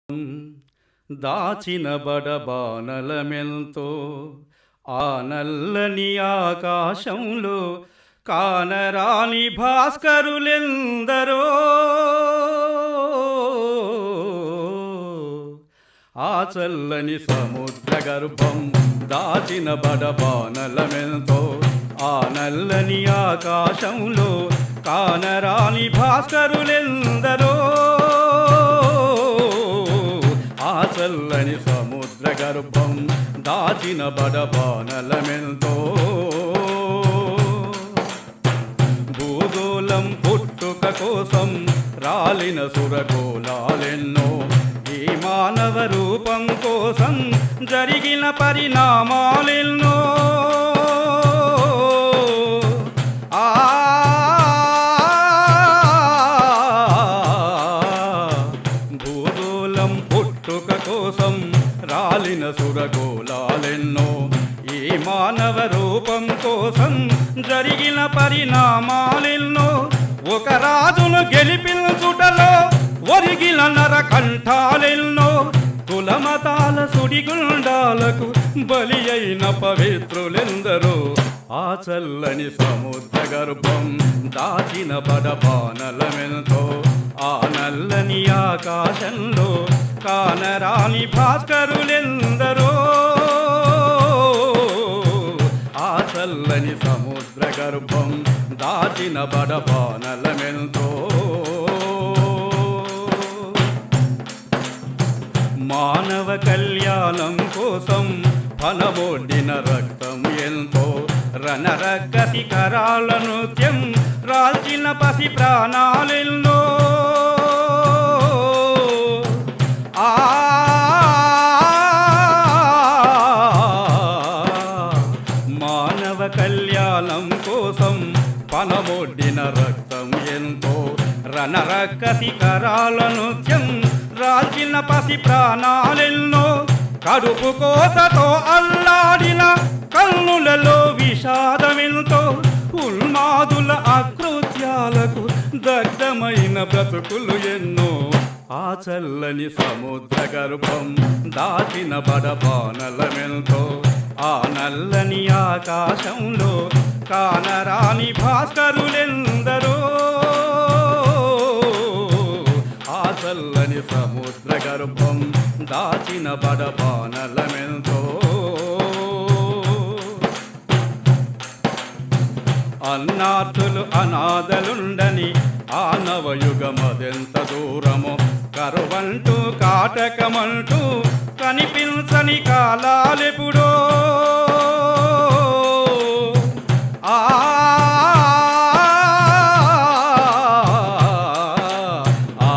దాచిన బడబానలమెంతో ఆ నల్లని ఆకాశంలో కానరాని భాస్కరులెందరో ఆ చల్లని సముద్ర గర్భం దాచిన బడబానలమెంతో ఆ నల్లని ఆకాశంలో కానరాని భాస్కరులెందరో ఆ చల్లని సముద్ర గర్భం దాచిన బడబానలమెంతో భూగోళం పుట్టుక కోసం రాలిన సురగోళాలెన్నో ఈ మానవ రూపం కోసం జరిగిన పరిణామాలెన్నో ఆ భూగోళం పుట్టుక కోసం రాలిన సురగోళాలెన్నో ఈ మానవ రూపం కోసం జరిగిన పరిణామాలెన్నో ఒక రాజును గెలిపించుటలో ఒరిగిన నరకంఠాలెన్నో కులమతాల సుడిగుండాలకు బలి అయిన పవిత్రులెందరో ఆ చల్లని సముద్ర గర్భం దాచిన బడబానలమెంతో ఆ నల్లని ఆకాశంలో కానరాని భాస్కరులెందరో ఆ చల్లని సముద్ర గర్భం దాచిన బడబానలమెంతో మానవ కళ్యాణం కోసం ఫలబొడ్డిన రక్తం ఎంతో రణరక్క శిఖరాల నృత్యం రాల్చిన పసి ప్రాణాలెన్నో ఆ మానవ కళ్యాణం కోసం పనబొడ్డిన రక్తం ఎంతో రణరక్క శిఖరాల నృత్యం రాల్చిన పసి ప్రాణాలెన్నో కడుపు కోతతో అల్లాడిన కన్నులలో విషాదమెంతో ఉన్మాదుల అకృత్యాలకు దగ్ధమైన బ్రతుకులు ఎన్నో ఆ చల్లని సముద్ర గర్భం దాచిన బడబానలమెంతో ఆ నల్లని ఆకాశంలో కానరాని భాస్కరులెందరో ఆ చల్లని సముద్ర గర్భం దాచిన బడబానలమెంతో అన్నార్థులు అనాథలుండని ఆ నవయుగమదెంత దూరమో కరువంటూ కాటకమంటూ కనిపించని కాలాలెప్పుడో ఆ ఆ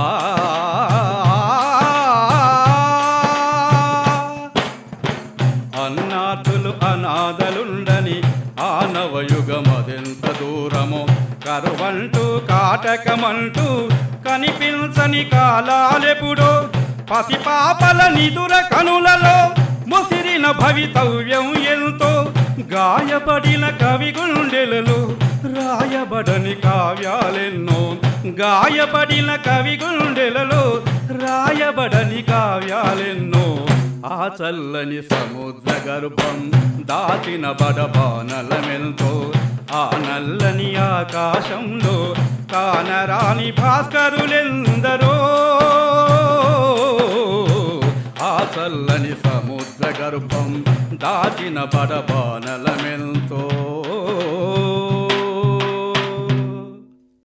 అన్నాథులు అనాథలుండని ఆ నవయుగమదెంత దూరమో కరువంటూ కాటకమంటూ కనిపించని కాలాలెప్పుడో పసిపాపల నిదుర కనులలో ముసిరిన భవితవ్యం ఎంతో గాయపడిన కవి గుండెలలో రాయబడని కావ్యాలెన్నో గాయపడిన కవి గుండెలలో రాయబడని కావ్యాలెన్నో ఆ చల్లని సముద్ర గర్భం దాచిన బడబానలమెంతో ఆ నల్లని ఆకాశంలో కానరాని భాస్కరులెందరో ఆ చల్లని సముద్ర గర్భం దాచిన బడబానలమెంతో